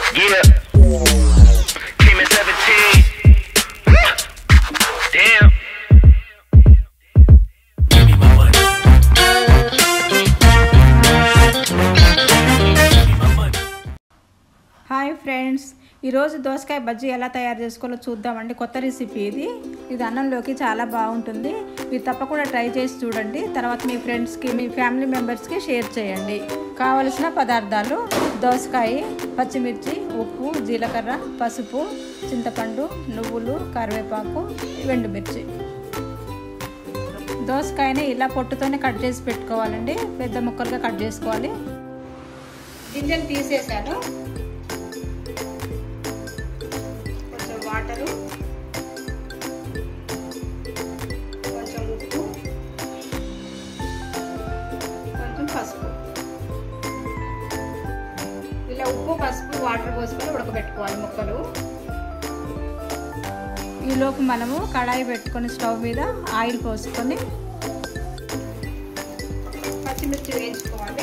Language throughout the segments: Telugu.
Yeah. Came at 17. Damn. Give me my money. Give me my money. Hi friends ఈరోజు దోసకాయ బజ్జీ ఎలా తయారు చేసుకోవాలో చూద్దామండి కొత్త రెసిపీ ఇది ఇది అన్నంలోకి చాలా బాగుంటుంది మీరు తప్పకుండా ట్రై చేసి చూడండి తర్వాత మీ ఫ్రెండ్స్కి మీ ఫ్యామిలీ మెంబర్స్కి షేర్ చేయండి కావలసిన పదార్థాలు దోసకాయ పచ్చిమిర్చి ఉప్పు జీలకర్ర పసుపు చింతపండు నువ్వులు కరివేపాకు ఎండుమిర్చి దోసకాయని ఇలా పొట్టుతోనే కట్ చేసి పెట్టుకోవాలండి పెద్ద ముక్కలుగా కట్ చేసుకోవాలి గింజలు తీసేసాను కొంచెం వాటరు కొంచెం ఉప్పు కొంచెం పసుపు ఇలా ఉప్పు పసుపు వాటర్ పోసుకొని ఉడకబెట్టుకోవాలి ముక్కలు ఈలోపు మనము కడాయి పెట్టుకొని స్టవ్ మీద ఆయిల్ పోసుకొని పచ్చిమిర్చి వేయించుకోవాలి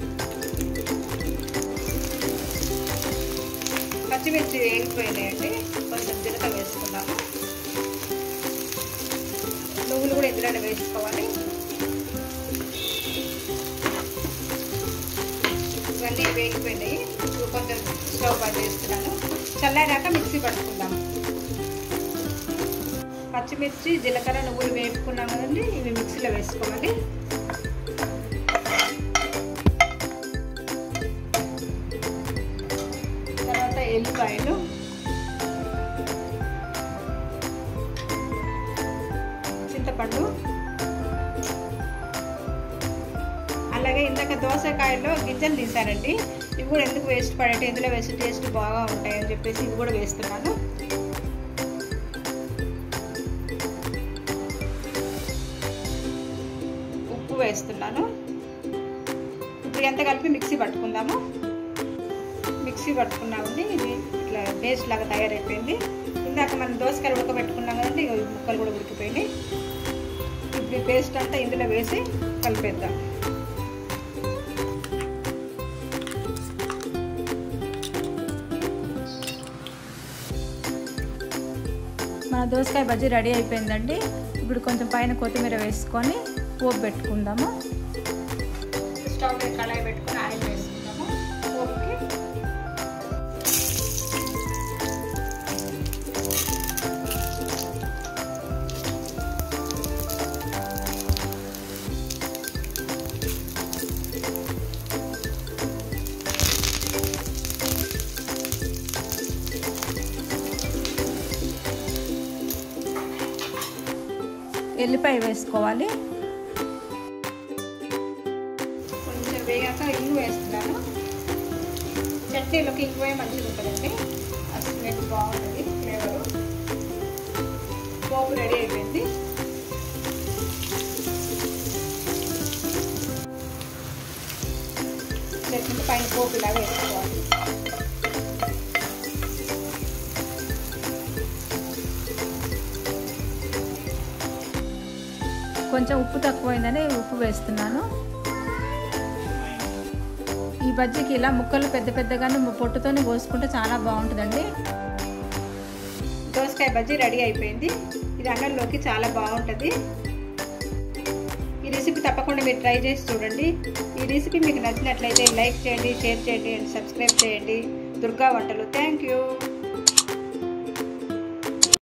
పచ్చిమిర్చి వేగిపోయినాయండి కొంచెం జీలకర్ర వేసుకున్నాము నువ్వులు కూడా ఇందులో వేసుకోవాలి ఇవన్నీ వేగిపోయినాయి ఇప్పుడు కొంచెం స్టవ్ బంద్ చేస్తున్నాను చల్లారాక మిక్సీ పట్టుకుందాం పచ్చిమిర్చి జీలకర్ర నువ్వులు వేపుకున్నాం కదండి ఇవి మిక్సీలో వేసుకోవాలి తర్వాత ఎల్లిపాయలు చింతపండు అలాగే ఇందాక దోసకాయలో గింజలు తీసానండి ఇవి కూడా ఎందుకు వేస్ట్ పడేటి ఇందులో వేసి టేస్ట్ బాగా ఉంటాయని చెప్పేసి ఇవి కూడా వేస్తున్నాను ఉప్పు వేస్తున్నాను ఇప్పుడు ఎంత కలిపి మిక్సీ పట్టుకుందాము మిక్సీ పట్టుకున్నామండి ఇది ఇట్లా పేస్ట్ లాగా తయారైపోయింది ఇందాక మనం దోసకాయలు ఉడకబెట్టుకున్నాం కదండి ఇగో ఈ ముక్కలు కూడా ఉడికిపోయినాయి ఇప్పుడు ఈ పేస్ట్ అంతా ఇందులో వేసి కలిపేద్దాం మన దోసకాయ బజ్జీ రెడీ అయిపోయిందండి ఇప్పుడు కొంచెం పైన కొత్తిమీర వేసుకొని పోపు పెట్టుకుందాము స్టవ్ మీద కళాయి పెట్టుకొని ఆయిల్ వేసుకుందాము పోపుకి ఎల్లిపాయ వేసుకోవాలి కొంచెం వేగాక ఇంగు వేస్తున్నాను చట్నీలోకి ఇంగువే మంచిగా ఉంటుందండి అసలు మీకు బాగుంటుంది ఫ్లేవరు పోపు రెడీ అయిపోయింది చట్నీ పైన పోపు ఇలా వేసుకోవాలి కొంచెం ఉప్పు తక్కువైందని ఉప్పు వేస్తున్నాను ఈ బజ్జీకి ఇలా ముక్కలు పెద్ద పెద్దగానే పొట్టుతోనే పోసుకుంటే చాలా బాగుంటుందండి దోసకాయ బజ్జీ రెడీ అయిపోయింది ఇది అన్నంలోకి చాలా బాగుంటుంది ఈ రెసిపీ తప్పకుండా మీరు ట్రై చేసి చూడండి ఈ రెసిపీ మీకు నచ్చినట్లయితే లైక్ చేయండి షేర్ చేయండి అండ్ సబ్స్క్రైబ్ చేయండి దుర్గా వంటలు థ్యాంక్ యూ